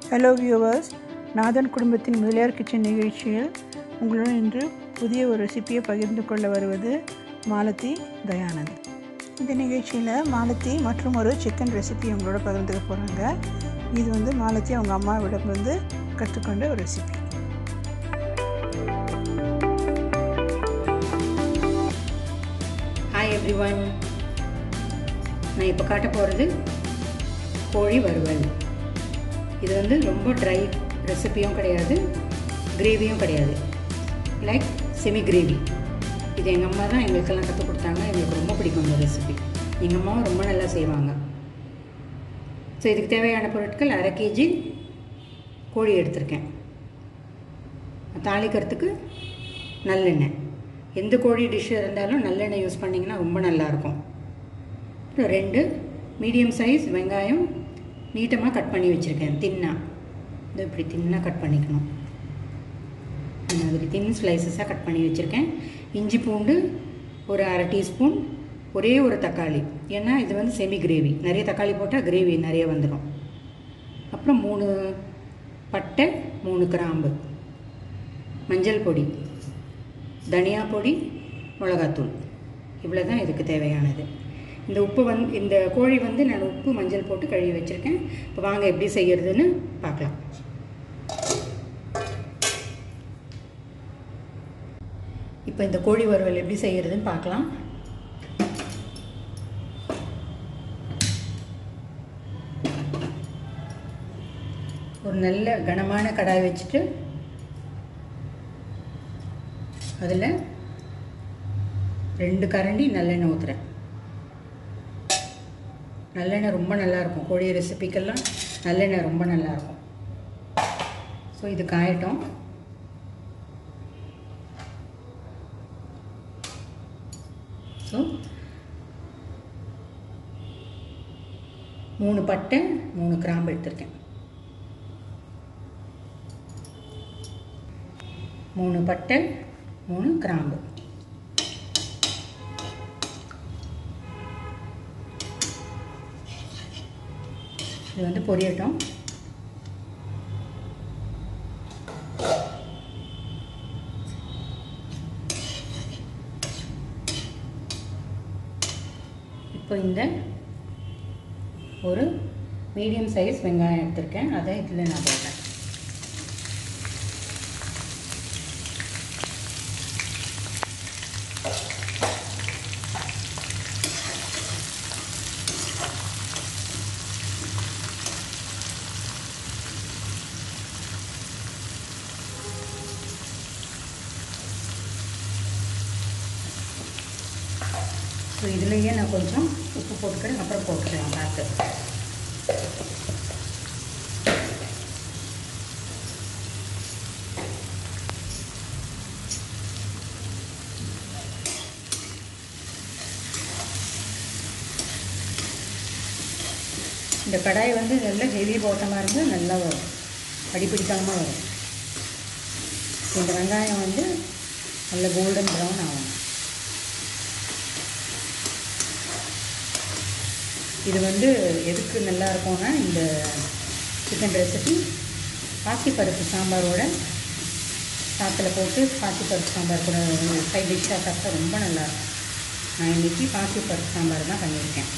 hello viewers நாதன் குடும்பத்தின் Mudaliar kitchen நிகழ்ச்சியில் உங்களுடன் இன்று புதிய ஒரு ரெசிபியை பகிர்ந்து கொள்ள வருவது மாலதி தயானந்த் இந்த நிகழ்ச்சியில் மாலதி மற்றும் ஒரு சிக்கன் ரெசிபி உங்களோட பகிர்ந்துக்க போகிறாங்க இது வந்து மாலதி அவங்க அம்மாவிடம் வந்து கற்றுக்கொண்ட ஒரு ரெசிபி ஹாய் எவ்ரிவன் நான் இப்போ காட்ட போகிறது கோழி வறுவல் இது வந்து ரொம்ப ட்ரை ரெசிபியும் கிடையாது கிரேவியும் கிடையாது லைக் செமி கிரேவி இது எங்கள் அம்மா தான் எங்களுக்கெல்லாம் கற்றுக் கொடுத்தாங்க எங்களுக்கு ரொம்ப பிடிக்கும் இந்த ரெசிபி எங்கள் அம்மாவும் ரொம்ப நல்லா செய்வாங்க ஸோ இதுக்கு தேவையான பொருட்கள் அரை கேஜி கோழி எடுத்திருக்கேன் தாளிக்கிறதுக்கு நல்லெண்ணெய் எந்த கோழி டிஷ் இருந்தாலும் நல்லெண்ணெய் யூஸ் பண்ணிங்கன்னா ரொம்ப நல்லாயிருக்கும் அப்புறம் ரெண்டு மீடியம் சைஸ் வெங்காயம் நீட்டமாக கட் பண்ணி வச்சுருக்கேன் தின்னாக இது இப்படி தின்னாக கட் பண்ணிக்கணும் அந்த மாதிரி தின் ஸ்லைசஸாக கட் பண்ணி வச்சுருக்கேன் இஞ்சி பூண்டு ஒரு அரை டீஸ்பூன் ஒரே ஒரு தக்காளி ஏன்னா இது வந்து செமி கிரேவி நிறைய தக்காளி போட்டால் கிரேவி நிறைய வந்துடும் அப்புறம் மூணு பட்டை மூணு கிராம்பு மஞ்சள் பொடி தனியா பொடி மிளகாத்தூள் இவ்வளோ தான் இதுக்கு தேவையானது இந்த உப்பு வந்து இந்த கோழி வந்து நான் உப்பு மஞ்சள் போட்டு கழுவி வச்சுருக்கேன் இப்போ வாங்க எப்படி செய்யறதுன்னு பார்க்கலாம் இப்போ இந்த கோழி வறுவல் எப்படி செய்யறதுன்னு பார்க்கலாம் ஒரு நல்ல கனமான கடாய் வச்சுட்டு அதில் ரெண்டு கரண்டி நல்லெண்ணெய் ஊற்றுறேன் நல்லெண்ணெய் ரொம்ப நல்லாயிருக்கும் கோழி ரெசிபிக்கெல்லாம் நல்லெண்ணெய் ரொம்ப நல்லாயிருக்கும் ஸோ இது காயட்டும் ஸோ மூணு பட்டை மூணு கிராம்பு எடுத்திருக்கேன் மூணு பட்டை மூணு கிராம்பு இது வந்து பொரியட்டும் இப்போ இந்த ஒரு மீடியம் சைஸ் வெங்காயம் எடுத்திருக்கேன் அதை இதில் நான் போடுறேன் ஸோ இதுலேயே நான் கொஞ்சம் உப்பு போட்டுக்கிறேன் அப்புறம் போட்டுக்கலாம் பார்த்து இந்த கடாய் வந்து நல்ல ஹெவி போட்டமாக இருந்தால் நல்லா வரும் அடிப்பிடிக்காமல் வரும் இந்த வெங்காயம் வந்து நல்ல கோல்டன் ப்ரௌன் ஆகும் இது வந்து எதுக்கு நல்லா இருக்கும்னா இந்த சிக்கன் ரெசிபி பாசிப்பருப்பு சாம்பாரோட சாத்தில் போட்டு பாசிப்பருப்பு சாம்பார் கூட சைட் டிஷ்ஷாக சாப்பிட்டா ரொம்ப நல்லாயிருக்கும் நான் இன்றைக்கி பாசிப்பருப்பு சாம்பார் தான் பண்ணியிருக்கேன்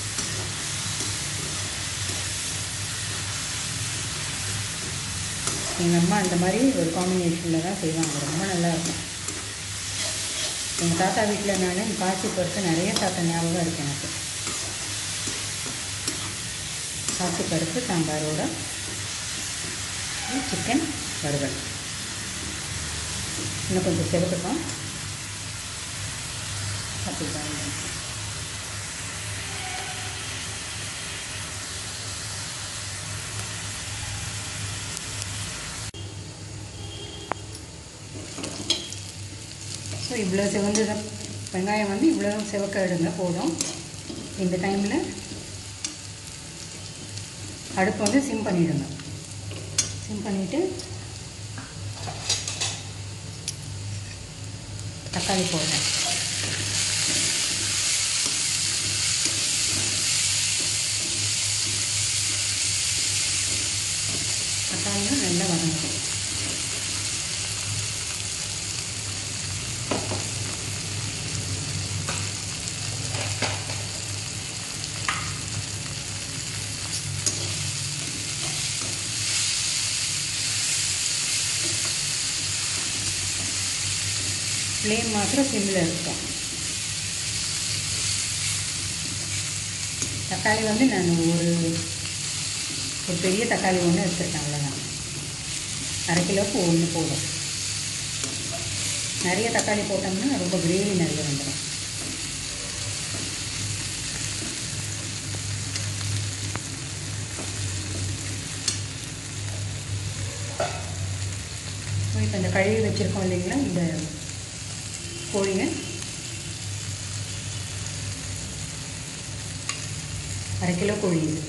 எங்கள் அம்மா அந்த மாதிரி ஒரு காம்பினேஷனில் தான் செய்வாங்க ரொம்ப நல்லாயிருக்கும் எங்கள் தாத்தா வீட்டில் நான் பாசிப்பருப்பு நிறைய சாப்பிட்ட ஞாபகம் இருக்குது எனக்கு சாத்து பருப்பு சாம்பாரோட சிக்கன் வறுவல் இன்னும் கொஞ்சம் செவக்கட்டும் அப்படிதான் ஸோ இவ்வளோ செவந்து வெங்காயம் வந்து இவ்வளோ செவக்க எடுங்க போதும் இந்த டைமில் அடுப்பு வந்து சிம் பண்ணிவிடுங்க சிம் பண்ணிவிட்டு தக்காளி போடுறேன் தக்காளியும் நல்லா வதங்கணும் ஃப்ளேம் மாத்திரம் சிம்மில் இருக்கும் தக்காளி வந்து நான் ஒரு ஒரு பெரிய தக்காளி ஒன்று எடுத்துருக்கேன் அவ்வளோதான் அரை கிலோவுக்கு ஒன்று போதும் நிறைய தக்காளி போட்டோம்னா ரொம்ப கிரேவி நிறைய வந்துடும் இப்போ இந்த கழுவி வச்சுருக்கோம் இல்லைங்களா இந்த கோழிங்க அரை கிலோ கோழி இது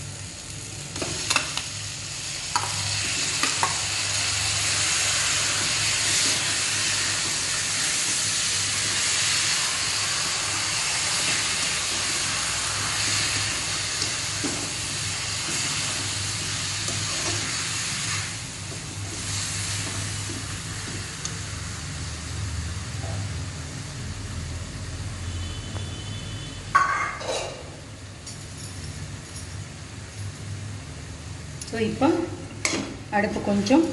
ஸோ இப்போ அடுப்பு கொஞ்சம்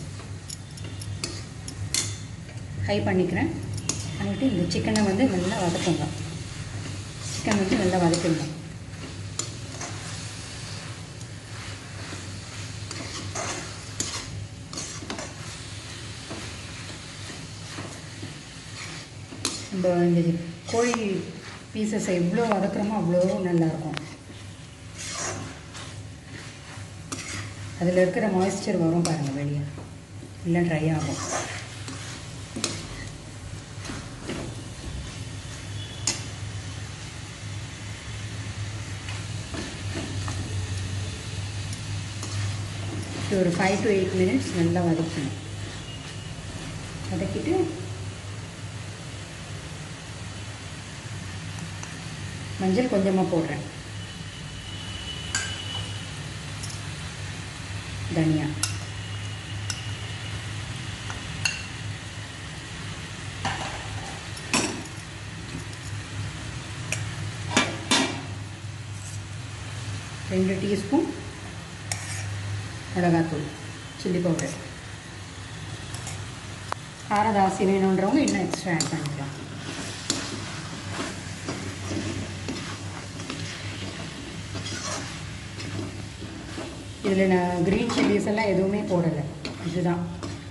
ஹை பண்ணிக்கிறேன் பண்ணிவிட்டு இந்த சிக்கனை வந்து நல்லா வதக்குங்க சிக்கன் வந்து நல்லா வதக்குங்க நம்ம இந்த கோழி பீசஸை எவ்வளோ வதக்குறோமோ அவ்வளோ நல்லாயிருக்கும் அதில் இருக்கிற மாய்ஸ்சர் வரும் பாருங்கள் வெளியே இல்லை ட்ரை ஆகும் இது ஒரு ஃபைவ் டு எயிட் மினிட்ஸ் நல்லா வதக்கணும் வதக்கிட்டு மஞ்சள் கொஞ்சமாக போடுறேன் தனியா ரெண்டு டீஸ்பூன் மிளகாத்தூள் சில்லி பவுடர் காரம் ஜாஸ்தி வேணுன்றவங்க இன்னும் எக்ஸ்ட்ரா ஆட் பண்ணிக்கலாம் இதில் நான் க்ரீன் சில்லிஸ் எல்லாம் எதுவுமே போடலை இதுதான்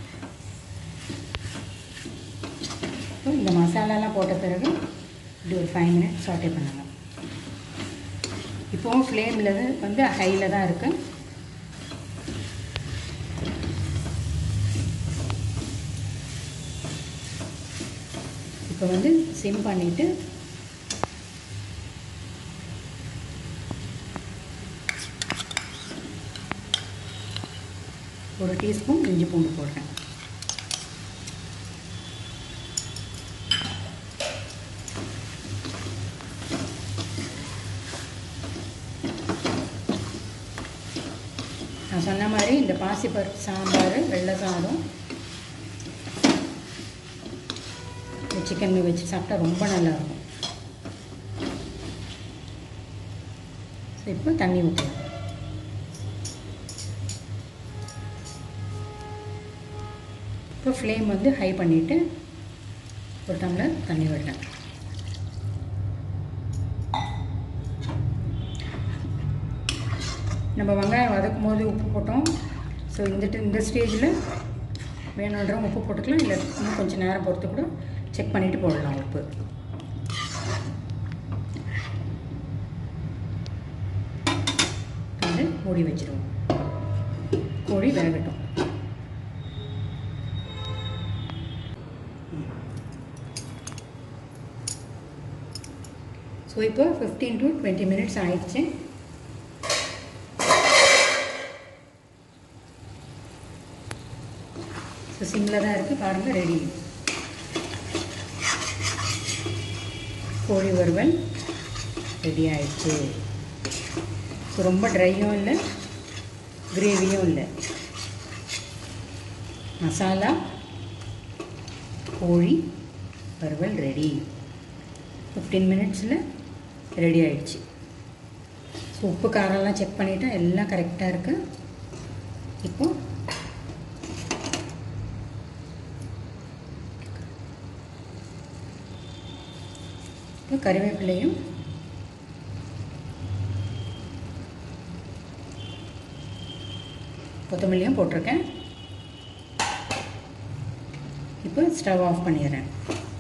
இப்போ இந்த மசாலாலாம் போட்ட பிறகு இப்படி ஒரு ஃபைவ் மினிட்ஸ் சாட்டே பண்ணலாம் இப்போவும் ஃப்ளேமில் வந்து ஹையில் தான் இருக்குது இப்போ வந்து சிம் பண்ணிவிட்டு ஒரு டீஸ்பூன் இஞ்சி பூண்டு போடுறேன் நான் சொன்ன மாதிரி இந்த பாசிப்பருப்பு சாம்பார் வெள்ளை சாதம் இந்த சிக்கன் வச்சு சாப்பிட்டா ரொம்ப நல்லாயிருக்கும் ஸோ இப்போ தண்ணி ஊற்றலாம் இப்போ ஃப்ளேம் வந்து ஹை பண்ணிவிட்டு ஒரு டம்ளர் தண்ணி விடுறேன் நம்ம வெங்காயம் வதக்கும் போது உப்பு போட்டோம் ஸோ இந்த டி- இந்த ஸ்டேஜில் வேணுன்றவங்க உப்பு போட்டுக்கலாம் இல்லை இன்னும் கொஞ்சம் நேரம் பொறுத்து கூட செக் பண்ணிவிட்டு போடலாம் உப்பு வந்து மூடி வச்சிருவோம் கோழி வேகட்டும் ஸோ இப்போ ஃபிஃப்டீன் டு டுவெண்ட்டி மினிட்ஸ் ஆயிடுச்சு ஸோ சிம்மில் தான் இருக்குது பாருங்கள் ரெடி கோழி வறுவல் ரெடி ஆயிடுச்சு ஸோ ரொம்ப ட்ரையும் இல்லை கிரேவியும் இல்லை மசாலா கோழி வறுவல் ரெடி ஃபிஃப்டீன் மினிட்ஸில் ரெடி ஆயிடுச்சு ஸோ உப்பு காரம்லாம் செக் பண்ணிவிட்டேன் எல்லாம் கரெக்டாக இருக்குது இப்போ இப்போ கறிவேப்பிலையும் கொத்தமல்லியும் போட்டிருக்கேன் இப்போ ஸ்டவ் ஆஃப் பண்ணிடுறேன்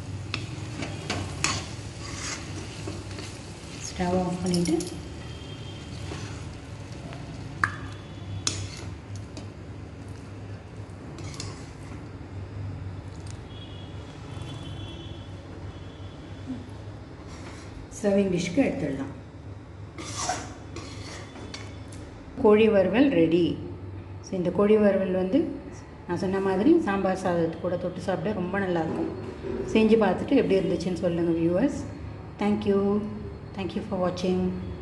ஸ்டவ் ஆஃப் பண்ணிவிட்டு சர்விங் டிஷ்க்கு எடுத்துடலாம் கோழி வறுவல் ரெடி ஸோ இந்த கோழி வறுவல் வந்து நான் சொன்ன மாதிரி சாம்பார் சாதத்து கூட தொட்டு சாப்பிட ரொம்ப நல்லாயிருக்கும் செஞ்சு பார்த்துட்டு எப்படி இருந்துச்சுன்னு சொல்லுங்கள் வியூவர்ஸ் தேங்க்யூ தேங்க்யூ ஃபார் வாட்சிங்